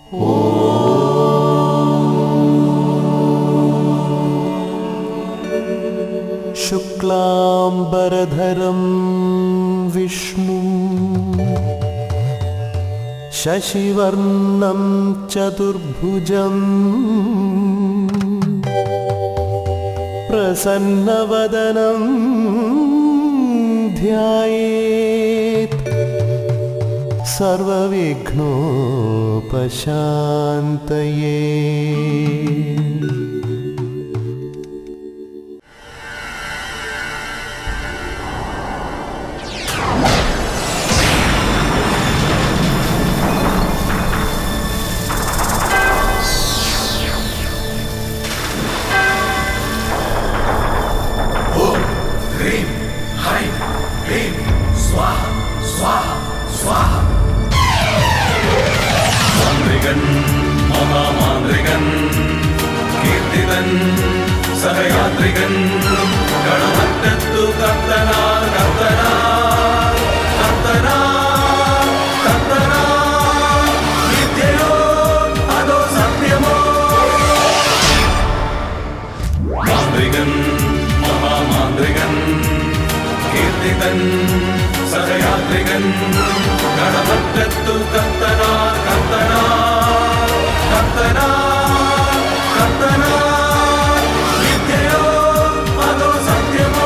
शुक्लाम्बरधरं विष्णु शशिवर्णं चतुर्भुजम् प्रसन्नवदनं ध्यायेत् सर्वविघ्नोपशान्तये ह्रीं ह्रैं क्लीं स्वाहा स्वाहा स्वाहा മാന്ത്രികൻ മഹാമാന്ത്രികൻ കീർത്തിതൻ സഹയാത്രികൻ കടമറ്റത്തു കർത്തനാ കർത്തനാ കർത്തനാ കർത്തനാ വിദ്യയോ അതോ സത്യമോ മാന്ത്രികൻ മഹാമാന്ത്രികൻ കീർത്തിതൻ സഹയാത്രികൻ കടമറ്റത്തു കത്തനാ കത്തനാ കത്തനാ കത്തനാ വിദ്യയോ അതോ സത്യമോ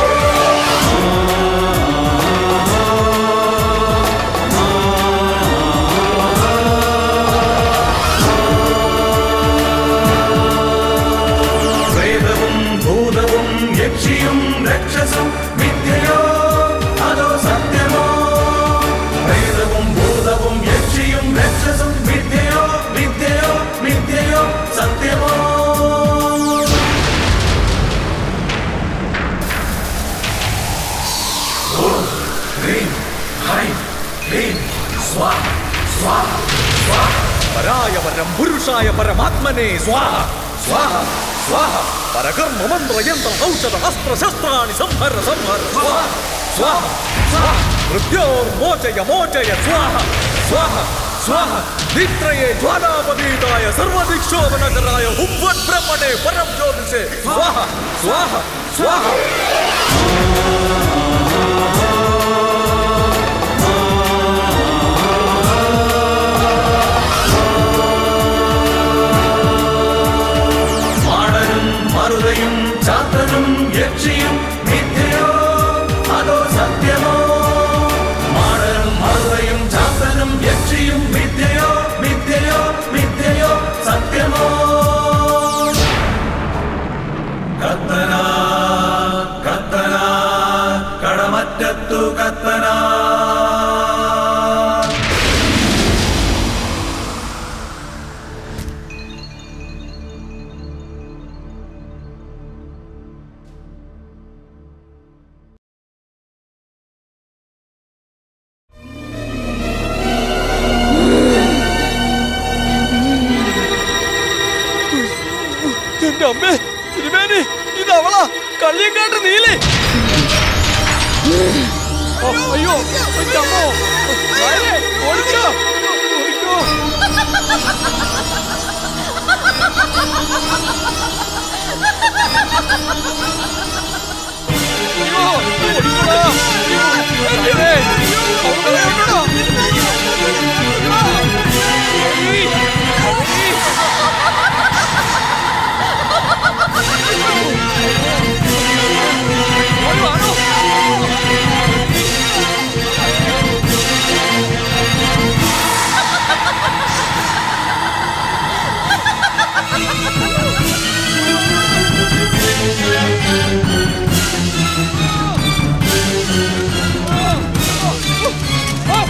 പ്രേതവും ഭൂതവും യക്ഷിയും രക്ഷസും മിഥ്യയോ അതോ സത്യമോ പ്രേതവും ഭൂതവും യക്ഷിയും രക്ഷസും മിഥ്യയോ മിഥ്യയോ മിഥ്യയോ സത്യമോ ഓം ഹ്രീം ഹൈം ക്ലീം സ്വാഹ സ്വാഹ സ്വാഹ പരായ പരം പുരുഷായ പരമാത്മനെ സ്വാഹ സ്വാഹ സ്വാഹ പരകർമ്മ മന്ത്ര യന്ത്ര ഔഷധ അസ്ത്ര ശസ്ത്രാണി സംഹര സംഹര സ്വാഹ സ്വാഹ സ്വാഹ മൃത്യോർ മോചയ മോചയ സ്വാഹ സ്വാഹ സ്വാഹ നിത്രയെ ജ്വാലാപതീതായ സർവദിക്ഷോഭനകരായ ഹുവ്വൻ ബ്രഹ്മണേ പരം ജ്യോതിഷേ സ്വാഹ സ്വാഹ സ്വാഹ മാടനും മറുതയും ചാത്തനും യക്ഷിയും മിഥ്യയോ അതോ സത്യമോ മാടനും മറുതയും ചാത്തനും യക്ഷിയും മിഥ്യയോ മിഥ്യയോ മിഥ്യയോ സത്യമോ കത്തന കത്തന കടമറ്റത്തു കത്തന എന്റെ അമ്മേ തിരുമേനി ഇത് അവളാ കള്ളിയങ്കാട്ട് നീലേ ഓ, അയ്യോ എന്റെ അമ്മോ നായരെ, ഓടിക്കോ ഓടിക്കോ അയ്യോ ഓടിക്കോടാ അയ്യോ, എന്തിനെ? അവളെ ഓടിക്കോടാ. ഓടി, ഓടി. ഓടി വാടോ. ആ,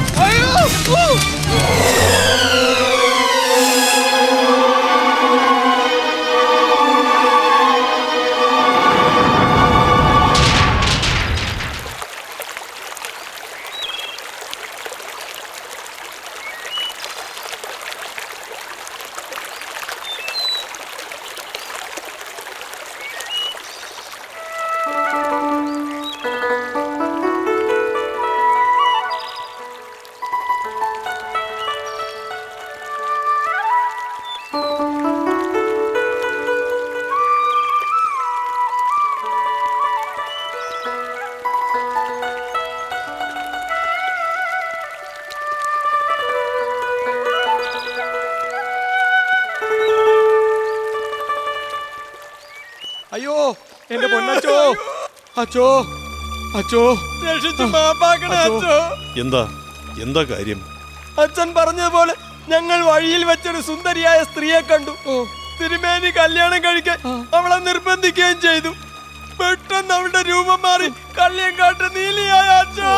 അയ്യോ എന്റെ പൊന്നച്ചോ അച്ചോ അച്ചോ രക്ഷിച്ച് മാപ്പാക്കണേ അച്ചോ എന്താ എന്താ കാര്യം അച്ഛൻ പറഞ്ഞതുപോലെ ഞങ്ങൾ വഴിയിൽ വെച്ചൊരു സുന്ദരിയായ സ്ത്രീയെ കണ്ടു തിരുമേനി കല്യാണം കഴിക്കാൻ അവളെ നിർബന്ധിക്കുകയും ചെയ്തു പെട്ടെന്ന് അവളുടെ രൂപം മാറി കള്ളിയങ്കാട്ട് നീലിയായ അച്ഛോ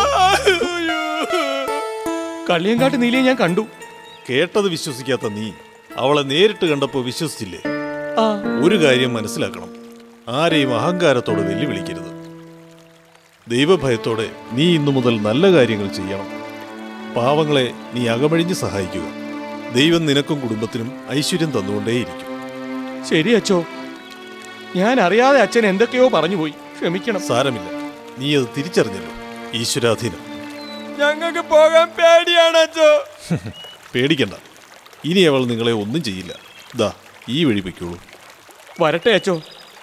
കള്ളിയങ്കാട്ട് നീലിയെ ഞാൻ കണ്ടു കേട്ടത് വിശ്വസിക്കാത്ത നീ അവളെ നേരിട്ട് കണ്ടപ്പോൾ വിശ്വസിച്ചില്ലേ ഒരു കാര്യം മനസ്സിലാക്കണം ആരെയും അഹങ്കാരത്തോടെ വെല്ലുവിളിക്കരുത് ദൈവഭയത്തോടെ നീ ഇന്നു മുതൽ നല്ല കാര്യങ്ങൾ ചെയ്യണം പാവങ്ങളെ നീ അകമഴിഞ്ഞ് സഹായിക്കുക ദൈവം നിനക്കും കുടുംബത്തിനും ഐശ്വര്യം തന്നുകൊണ്ടേയിരിക്കും ശരി അച്ചോ ഞാൻ അറിയാതെ അച്ഛൻ എന്തൊക്കെയോ പറഞ്ഞു പോയി ക്ഷമിക്കണം സാരമില്ല നീ അത് തിരിച്ചറിഞ്ഞല്ലോ ഈശ്വരാധീനം ഞങ്ങൾക്ക് പോകാൻ പേടിയാണ് അച്ചോ പേടിക്കണ്ട ഇനി അവൾ നിങ്ങളെ ഒന്നും ചെയ്യില്ല ദാ ഈ വഴി പൊയ്ക്കോളൂ വരട്ടെ അച്ചോ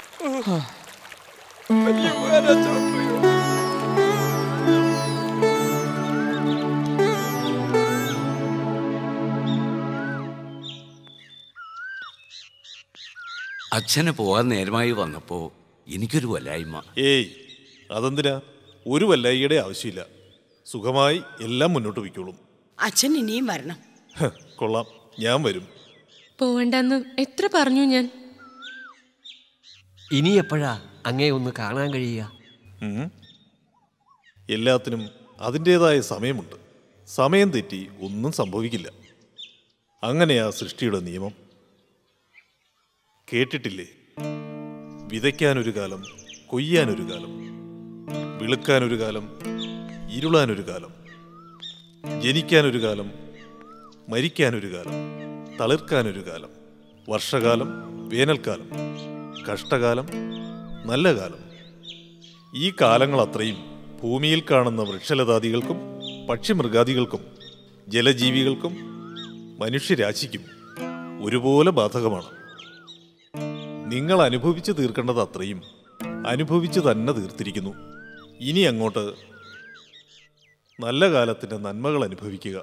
വലിയ ഉപകാരം അച്ചോ. അച്ഛന് പോകാൻ നേരമായി വന്നപ്പോ എനിക്കൊരു വല്ലായ്മ ഏയ് അതെന്തിനാ ഒരു വല്ലായിയുടെ ആവശ്യമില്ല സുഖമായി എല്ലാം മുന്നോട്ട് വയ്ക്കോളും അച്ഛൻ ഇനിയും വരണം ഹ്, കൊള്ളാം ഞാൻ വരും പോവണ്ടെന്ന് എത്ര പറഞ്ഞു ഞാൻ ഇനി എപ്പോഴാ അങ്ങേ ഒന്ന് കാണാൻ കഴിയുക ഉം. എല്ലാത്തിനും അതിൻ്റെതായ സമയമുണ്ട് സമയം തെറ്റി ഒന്നും സംഭവിക്കില്ല അങ്ങനെയാ സൃഷ്ടിയുടെ നിയമം കേട്ടിട്ടില്ലേ വിതയ്ക്കാനൊരു കാലം കൊയ്യാനൊരു കാലം വിളുക്കാനൊരു കാലം ഇരുളാനൊരു കാലം ജനിക്കാനൊരു കാലം മരിക്കാനൊരു കാലം തളിർക്കാനൊരു കാലം വർഷകാലം വേനൽക്കാലം കഷ്ടകാലം നല്ല കാലം ഈ കാലങ്ങൾ അത്രയും ഭൂമിയിൽ കാണുന്ന വൃക്ഷലതാദികൾക്കും പക്ഷിമൃഗാദികൾക്കും ജലജീവികൾക്കും മനുഷ്യരാശിക്കും ഒരുപോലെ ബാധകമാണ് നിങ്ങൾ അനുഭവിച്ചു തീർക്കേണ്ടത് അത്രയും അനുഭവിച്ചു തന്നെ തീർത്തിരിക്കുന്നു ഇനി അങ്ങോട്ട് നല്ല കാലത്തിന്റെ നന്മകൾ അനുഭവിക്കുക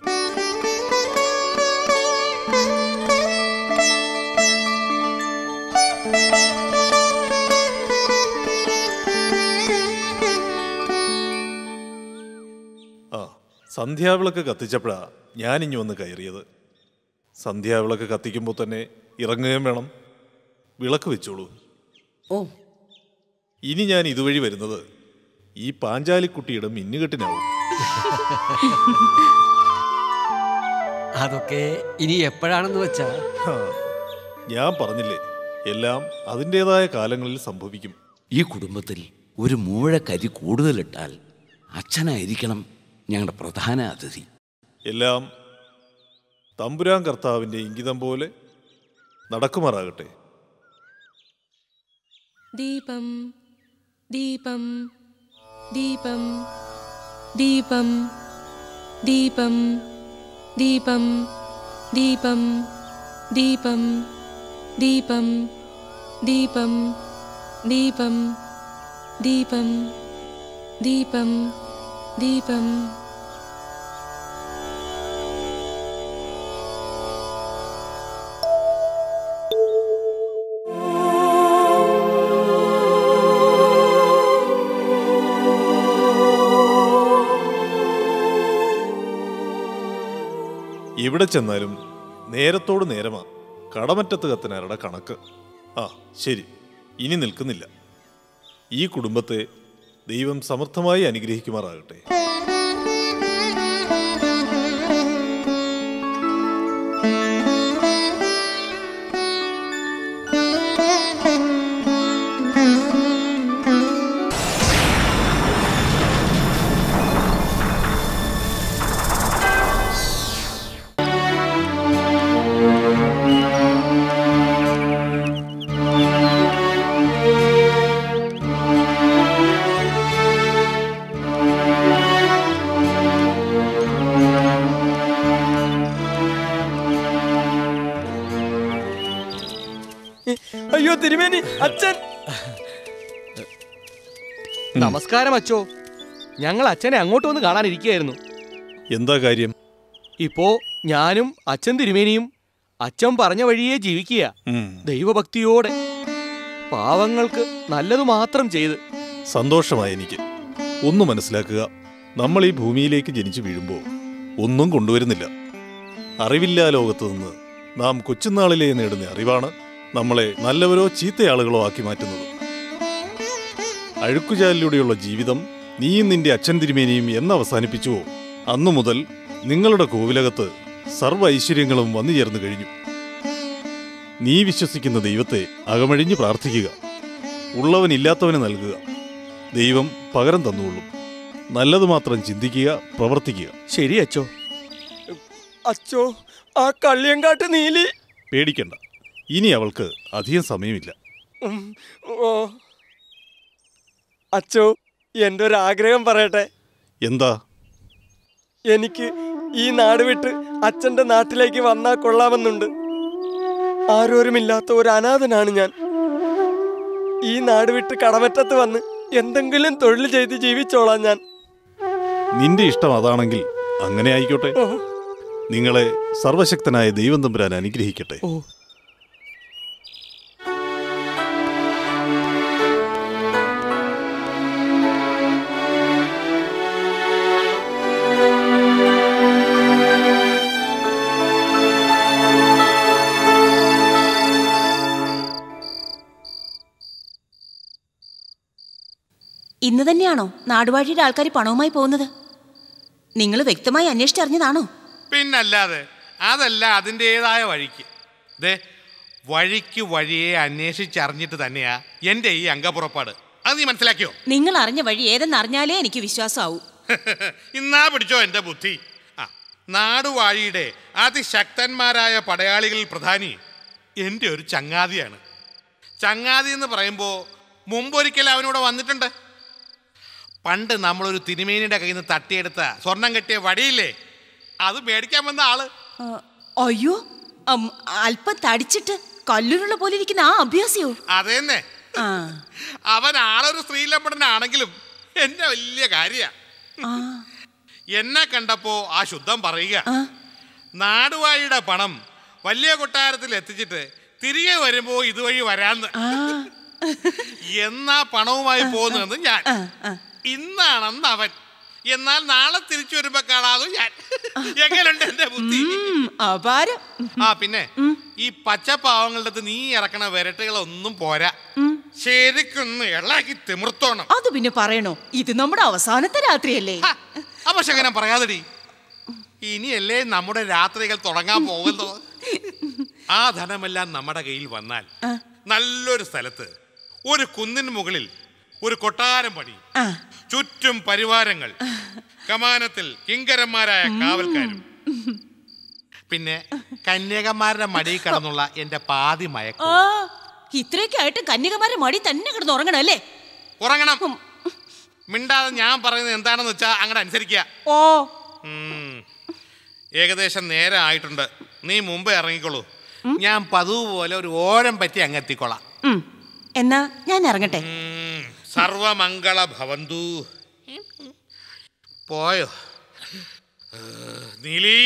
ആ സന്ധ്യാവിളക്ക് കത്തിച്ചപ്പോഴാ ഞാനിഞ്ഞു വന്ന് കയറിയത് സന്ധ്യാവിളക്ക് കത്തിക്കുമ്പോൾ തന്നെ ഇറങ്ങുകയും വേണം വിളക്ക് വെച്ചോളൂ ഓ ഇനി ഞാൻ ഇതുവഴി വരുന്നത് ഈ പാഞ്ചാലിക്കുട്ടിയുടെ മിന്നുകെട്ടിനാവും അതൊക്കെ ഇനി എപ്പോഴാണെന്ന് വെച്ചാ ഹാ, ഞാൻ പറഞ്ഞില്ലേ എല്ലാം അതിൻ്റെതായ കാലങ്ങളിൽ സംഭവിക്കും ഈ കുടുംബത്തിൽ ഒരു മൂഴ കരി കൂടുതലിട്ടാൽ അച്ഛനായിരിക്കണം ഞങ്ങളുടെ പ്രധാന അതിഥി എല്ലാം തമ്പുരാൻ കർത്താവിൻ്റെ ഇംഗിതം പോലെ നടക്കുമാറാകട്ടെ ദീപം ദീപം ദീപം ദീപം ദീപം ദീപം ദീപം ദീപം ദീപം ദീപം ദീപം ദീപം ദീപം ദീപം എവിടെ ചെന്നാലും നേരത്തോട് നേരമാ കടമറ്റത്ത് കത്തനാരുടെ കണക്ക് ആ ശരി ഇനി നിൽക്കുന്നില്ല ഈ കുടുംബത്തെ ദൈവം സമർത്ഥമായി അനുഗ്രഹിക്കുമാറാകട്ടെ അയ്യോ തിരുമേനി അച്ഛൻ നമസ്കാരം അച്ചോ ഞങ്ങൾ അച്ഛനെ അങ്ങോട്ട് വന്ന് കാണാനിരിക്കുകയായിരുന്നു എന്താ കാര്യം ഇപ്പോ ഞാനും അച്ഛൻ തിരുമേനിയും അച്ഛൻ പറഞ്ഞ വഴിയേ ജീവിക്കുക ഉം. ദൈവഭക്തിയോടെ പാവങ്ങൾക്ക് നല്ലത് മാത്രം ചെയ്ത് സന്തോഷമായി എനിക്ക് ഒന്ന് മനസ്സിലാക്കുക നമ്മൾ ഈ ഭൂമിയിലേക്ക് ജനിച്ചു വീഴുമ്പോൾ ഒന്നും കൊണ്ടുവരുന്നില്ല അറിവില്ലാ ലോകത്ത് നിന്ന് നാം കൊച്ചുനാളിലേ നേടുന്ന അറിവാണ് നമ്മളെ നല്ലവരോ ചീത്തയാളുകളോ ആക്കി മാറ്റുന്നത് അഴുക്കുചാലിലൂടെയുള്ള ജീവിതം നീയും നിന്റെ അച്ഛൻ തിരുമേനിയും എന്ന് അവസാനിപ്പിച്ചുവോ അന്നു മുതൽ നിങ്ങളുടെ കോവിലകത്ത് സർവ്വ ഐശ്വര്യങ്ങളും വന്നു ചേർന്നു കഴിഞ്ഞു നീ വിശ്വസിക്കുന്ന ദൈവത്തെ അകമഴിഞ്ഞ് പ്രാർത്ഥിക്കുക ഉള്ളവനില്ലാത്തവന് നൽകുക ദൈവം പകരം തന്നുകൊള്ളും നല്ലത് മാത്രം ചിന്തിക്കുക പ്രവർത്തിക്കുക ശരി അച്ചോ അച്ചോ ആ കള്ളിയങ്കാട്ട് നീലി പേടിക്കണ്ട ഇനി അവൾക്ക് അധികം സമയമില്ല ഉം, ഓ അച്ചോ എൻ്റെ ഒരു ആഗ്രഹം പറയട്ടെ എന്താ എനിക്ക് ഈ നാട് വിട്ട് അച്ഛൻ്റെ നാട്ടിലേക്ക് വന്നാൽ കൊള്ളാമെന്നുണ്ട് ആരോരുമില്ലാത്ത ഒരു അനാഥനാണ് ഞാൻ ഈ നാട് വിട്ട് കടമറ്റത്ത് വന്ന് എന്തെങ്കിലും തൊഴിൽ ചെയ്ത് ജീവിച്ചോളാം ഞാൻ നിന്റെ ഇഷ്ടം അതാണെങ്കിൽ അങ്ങനെ ആയിക്കോട്ടെ ഓ, നിങ്ങളെ സർവശക്തനായ ദൈവം തമ്പുരാൻ അനുഗ്രഹിക്കട്ടെ ഓ ഇന്ന് തന്നെയാണോ നാടുവാഴിയുടെ ആൾക്കാർ പണവുമായി പോകുന്നത് നിങ്ങൾ വ്യക്തമായി അന്വേഷിച്ചറിഞ്ഞതാണോ പിന്നല്ലാതെ അതല്ല അതിൻ്റെതായ വഴിക്ക് ദേ വഴിക്ക് വഴിയെ അന്വേഷിച്ചറിഞ്ഞിട്ട് തന്നെയാ എൻ്റെ ഈ അംഗപ്പുറപ്പാട് അത് നീ മനസ്സിലാക്കിയോ നിങ്ങൾ അറിഞ്ഞ വഴി ഏതെന്ന് അറിഞ്ഞാലേ എനിക്ക് വിശ്വാസമാവൂ ഇന്നാ പിടിച്ചോ എൻ്റെ ബുദ്ധി ആ നാടുവാഴിയുടെ അതിശക്തന്മാരായ പടയാളികളിൽ പ്രധാനി എൻ്റെ ഒരു ചങ്ങാതിയാണ് ചങ്ങാതി എന്ന് പറയുമ്പോൾ മുമ്പൊരിക്കൽ അവനിവിടെ വന്നിട്ടുണ്ട് പണ്ട് നമ്മളൊരു തിരുമേനിയുടെ കയ്യിൽ നിന്ന് തട്ടിയെടുത്ത സ്വർണം കെട്ടിയ വടിയില്ലേ അത് മേടിക്കാൻ വന്ന ആള് ആ, അയ്യോ അം, അല്പം തടിച്ചിട്ട് കല്ലുരുള്ള പോലെ ഇരിക്കുന്ന ആ അഭ്യാസിയോ അതേന്നെ ആ അവൻ ആളൊരു സ്ത്രീലമ്പടനാണെങ്കിലും എന്നെ വലിയ കാര്യ ആ എന്നെ കണ്ടപ്പോ ആ ശുദ്ധം പറയുക ആ. നാടുവാഴിയുടെ പണം വലിയ കൊട്ടാരത്തിൽ എത്തിച്ചിട്ട് തിരികെ വരുമ്പോ ഇതുവഴി വരാന്ന് ആ എന്നാ പണവുമായി പോകുന്നതെന്ന് ഞാൻ ആ, ആ. ഇന്നാണെന്ന് അവൻ എന്നാൽ നാളെ തിരിച്ചു വരുമ്പോ കാണാതെ ഞാൻ എങ്ങനെയുണ്ട് എന്റെ ബുദ്ധി ഉം, അപാരം ആ പിന്നെ ഈ പച്ചപ്പാവങ്ങളുടെ അടുത്ത് നീ ഇറക്കണ വിരട്ടുകളൊന്നും പോരാ ഉം. ശരിക്കൊന്ന് ഇളക്കി തിമിർത്തോണം അത് പിന്നെ പറയണോ ഇത് നമ്മുടെ അവസാനത്തെ രാത്രിയല്ലേ ഹ, അപ്പൊ ശകനം പറയാതെടി ഇനിയല്ലേ നമ്മുടെ രാത്രികൾ തുടങ്ങാൻ പോകുന്നു ആ ധനമെല്ലാം നമ്മുടെ കയ്യിൽ വന്നാൽ ആ. നല്ലൊരു സ്ഥലത്ത് ഒരു കുന്നിന് മുകളിൽ ഒരു കൊട്ടാരം പണി ആ ചുറ്റും പരിവാരങ്ങൾ കമാനത്തിൽ കിങ്കരന്മാരായ കാവൽക്കാരും പിന്നെ കന്യകന്മാരുടെ മടിയിൽ കടന്നുള്ള എന്റെ പാതി മയക്കം ആ ഇത്രയൊക്കെ ആയിട്ട് കന്യകമാരെ മടി തന്നെ കിടന്ന് ഉറങ്ങണം അല്ലേ ഉറങ്ങണം മിണ്ടാതെ ഞാൻ പറയുന്നത് എന്താണെന്ന് വെച്ചാ അങ്ങനെ അനുസരിക്കുക ഓ ഉം. ഏകദേശം നേരം ആയിട്ടുണ്ട് നീ മുമ്പേ ഇറങ്ങിക്കോളൂ ഞാൻ പതിവ് പോലെ ഒരു ഓരം പറ്റി അങ്ങ് എത്തിക്കോളാം ഉം. എന്നാ ഞാൻ ഇറങ്ങട്ടെ ഉം. സർവമംഗള ഭവന്തു പോയോ ഏ, നീലി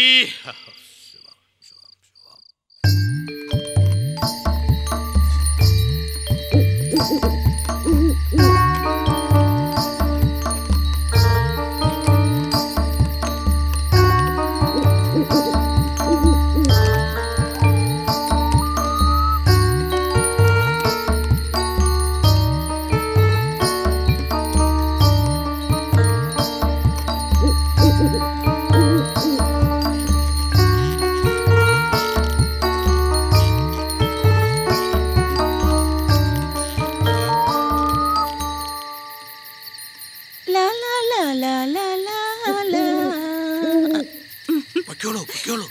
ലാ, ലാ, ലാ, ലാ, ലാ, ലാ, ലാ. പൊയ്ക്കോളൂ പൊയ്ക്കോളൂ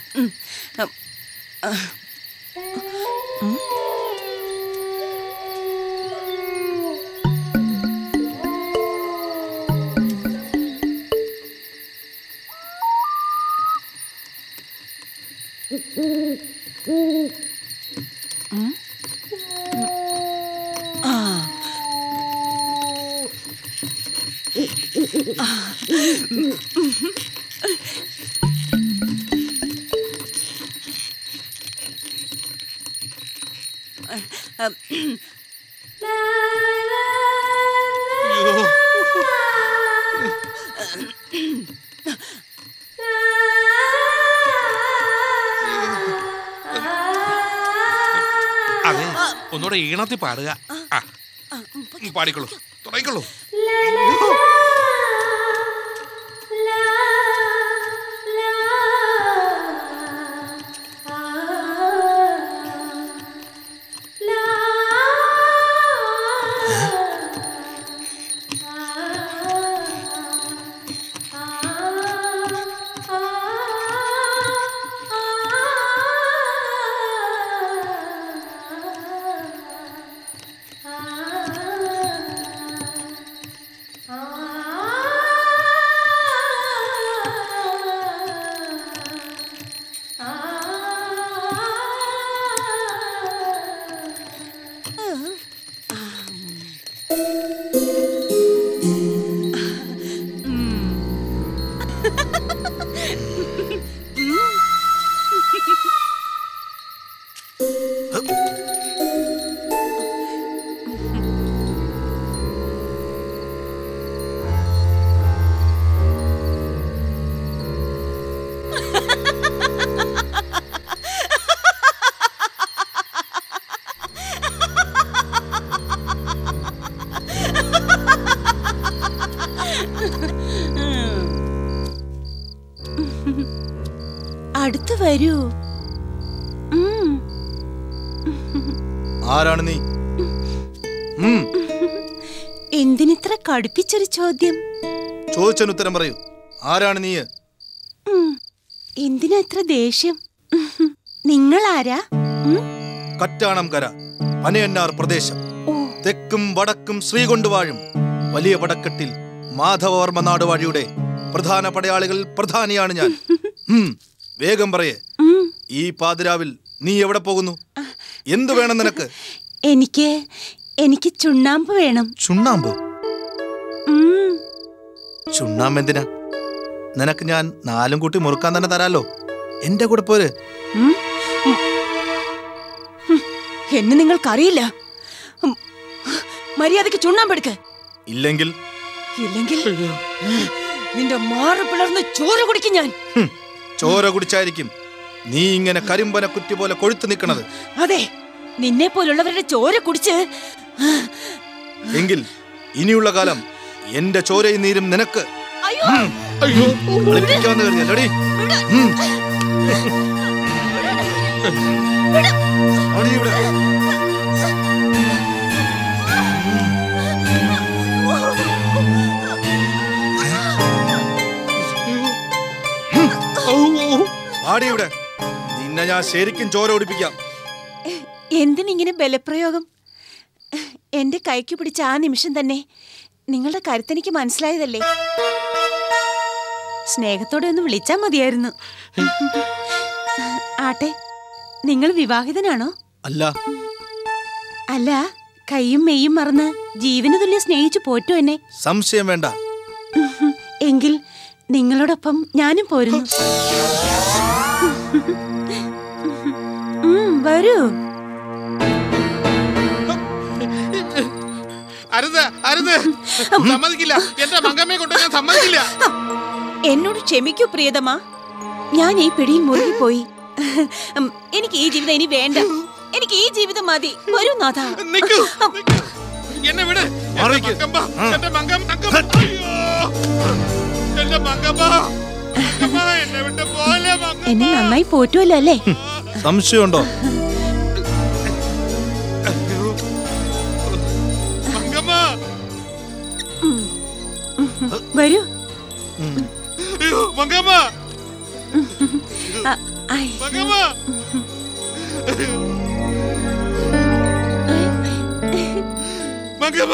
ആ ലാ, ഒന്നുകൂടെ ഈണത്തിൽ പാടുക ആ ഉം, പാടിക്കോളൂ തുടങ്ങിക്കോളൂ അടുത്ത് വരൂ ഉം. ആരാണ് നീ ഉം, എന്തിനിത്ര കടുപ്പിച്ചൊരു ചോദ്യം ചോദിച്ചതിന് ഉത്തരം പറയൂ ആരാണ് നീ ഉം. എന്തിനാ ഇത്ര ദേഷ്യം നിങ്ങൾ ആരാ കറ്റാണം കര പനയന്നാർ പ്രദേശം തെക്കും വടക്കും ശ്രീകൊണ്ട് വാഴും വലിയ വടക്കെട്ടിൽ മാധവവർമ്മ നാടുവാഴിയുടെ പ്രധാന പടയാളികളിൽ പ്രധാനിയാണ് ഞാൻ ഉം, വേഗം പറയേ ഈ പാതിരാവിൽ നീ എവിടെ പോകുന്നു എന്തു വേണം നിനക്ക് എനിക്ക് എനിക്ക് ചുണ്ണാമ്പ് വേണം ചുണ്ണാമ്പ് ഉം. ചുണ്ണാമ്പ് എന്തിനാ നിനക്ക് ഞാൻ നാലും കൂട്ടി മുറുക്കാൻ തന്നെ തരാലോ എന്റെ കൂടെ പോര് ഉം. ഉം. ഉം. എന്നെ നിങ്ങൾക്കറിയില്ല ഉം. മര്യാദക്ക് ചുണ്ണാമ്പെടുക്ക് ഇല്ലെങ്കിൽ ഇല്ലെങ്കിൽ നിന്റെ മാറ് പിളർന്ന് ചോര കുടിക്കും ഞാൻ ഹും, ചോര കുടിച്ചായിരിക്കും നീ ഇങ്ങനെ കരിമ്പന കുറ്റി പോലെ കൊഴുത്തു നിൽക്കണത് അതെ നിന്നെ പോലുള്ളവരുടെ ചോര കുടിച്ച് എങ്കിൽ ഇനിയുള്ള കാലം എന്റെ ചോരയും നീരും നിനക്ക് അയ്യോ അയ്യോ കളിപ്പിക്കാന്ന് കരുതിയല്ലോടി ഉം. ഓടി ഇവിടെ. ആടി ഇവിടെ നിന്നെ ഞാൻ ശരിക്കും ചോര ഓടിപ്പിക്കാം എന്തിനിങ്ങനെ ബലപ്രയോഗം എന്റെ കൈക്ക് പിടിച്ച ആ നിമിഷം തന്നെ നിങ്ങളുടെ കരുത്തെനിക്ക് മനസ്സിലായതല്ലേ സ്നേഹത്തോടെ ഒന്ന് വിളിച്ചാ മതിയായിരുന്നു ആട്ടെ നിങ്ങൾ വിവാഹിതനാണോ അല്ല അല്ല കൈയും മെയ്യും മറന്ന് ജീവന് തുല്യം സ്നേഹിച്ചു പോറ്റു എന്നെ സംശയം വേണ്ട എങ്കിൽ നിങ്ങളോടൊപ്പം ഞാനും പോരുന്നു ഉം, വരൂ അരുത് അരുത് സമ്മതിക്കില്ല എന്റെ മങ്കമ്മയെ കൊണ്ട് ഞാൻ സമ്മതിക്കില്ല എന്നോട് ക്ഷമിക്കൂ പ്രിയതമ ഞാൻ ഈ പിടിയിൽ മുറുകിപ്പോയി ഉം, എനിക്ക് ഈ ജീവിതം ഇനി വേണ്ട എനിക്ക് ഈ ജീവിതം മതി വരൂ നാഥ നിക്കൂ എന്നെ വിട് എന്റെ മങ്കമ്മ എന്റെ മങ്കം മങ്കം അയ്യോ എന്റെ മങ്കമ്മ മങ്കമ്മ എന്നെ വിട്ട് പോലെ എന്നെ നന്നായി പോറ്റുമല്ലോ അല്ലേ സംശയമുണ്ടോ മങ്കമ്മ വരൂ അയ്യോ മങ്കമ്മ ആ, ഐ. മങ്കമ്മ മങ്കമ്മ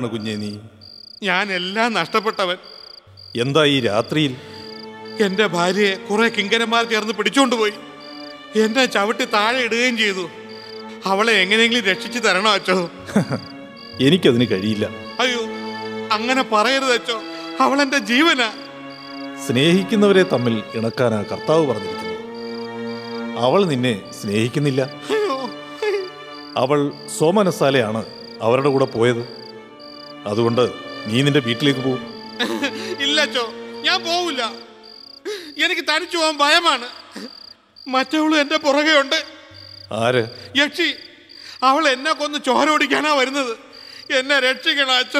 ആരാണ് കുഞ്ഞേ നീ ഞാൻ എല്ലാം നഷ്ടപ്പെട്ടവൻ എന്താ ഈ രാത്രിയിൽ എന്റെ ഭാര്യയെ കുറെ കിങ്കരന്മാർ ചേർന്ന് പിടിച്ചോണ്ടുപോയി എന്നെ ചവിട്ടി താഴെ ഇടുകയും ചെയ്തു അവളെ എങ്ങനെയെങ്കിലും രക്ഷിച്ചു തരണോ അച്ചോ എനിക്കതിന് കഴിയില്ല അയ്യോ അങ്ങനെ പറയരുത് അച്ചോ അവൾ എന്റെ ജീവനാ സ്നേഹിക്കുന്നവരെ തമ്മിൽ ഇണക്കാനാ കർത്താവ് പറഞ്ഞിരിക്കുന്നത് അവൾ നിന്നെ സ്നേഹിക്കുന്നില്ല അവൾ സ്വമനസാലെയാണ് അവരുടെ കൂടെ പോയത് അതുകൊണ്ട് നീ നിന്റെ വീട്ടിലേക്ക് പോകും ഇല്ല അച്ചോ ഞാൻ പോവില്ല എനിക്ക് തനിച്ചു പോകാൻ ഭയമാണ് മറ്റവളും എന്റെ പുറകെ ഉണ്ട് ആര് യക്ഷി അവൾ എന്നെ കൊന്ന് ചോരോടിക്കാനാ വരുന്നത് എന്നെ രക്ഷിക്കണം അച്ചോ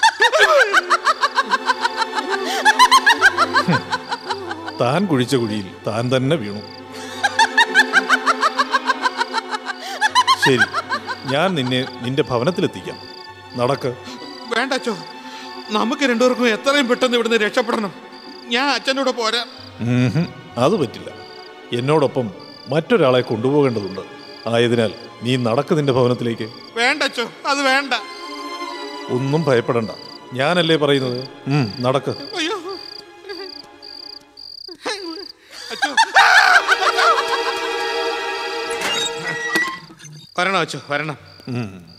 താൻ കുഴിച്ച കുഴിയിൽ താൻ തന്നെ വീണു ശരി ഞാൻ നിന്നെ നിന്റെ ഭവനത്തിലെത്തിക്കാം നടക്ക് വേണ്ട അച്ചോ നമുക്ക് രണ്ടുപേർക്കും എത്രയും പെട്ടെന്ന് ഇവിടുന്ന് രക്ഷപ്പെടണം ഞാൻ അച്ഛൻ്റെ കൂടെ പോരാ ഉംഹും, അത് പറ്റില്ല എന്നോടൊപ്പം മറ്റൊരാളെ കൊണ്ടുപോകേണ്ടതുണ്ട് ആയതിനാൽ നീ നടക്ക് നിന്റെ ഭവനത്തിലേക്ക് വേണ്ട അച്ചോ അത് വേണ്ട ഒന്നും ഭയപ്പെടണ്ട ഞാനല്ലേ പറയുന്നത് ഉം, നടക്ക് അയ്യോ അച്ചോ വരണം അച്ചോ വരണം ഉം.